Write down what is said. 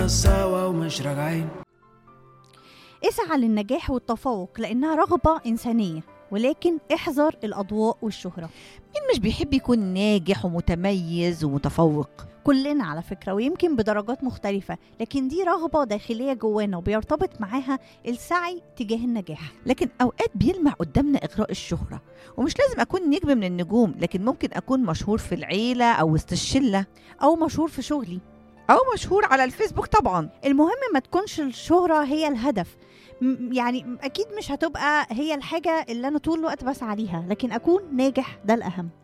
كنا سوا ومش راجعين اسعى للنجاح والتفوق لأنها رغبة إنسانية ولكن احذر الأضواء والشهرة مين مش بيحب يكون ناجح ومتميز ومتفوق كلنا على فكرة ويمكن بدرجات مختلفة لكن دي رغبة داخلية جوانا وبيرتبط معاها السعي تجاه النجاح لكن اوقات بيلمع قدامنا اغراء الشهره ومش لازم اكون نجم من النجوم لكن ممكن اكون مشهور في العيله او وسط الشله أو مشهور في شغلي او مشهور على الفيسبوك طبعا المهم ما تكونش الشهرة هي الهدف م- يعني أكيد مش هتبقى هي الحاجة اللي أنا طول الوقت بسعى ليها لكن أكون ناجح ده الأهم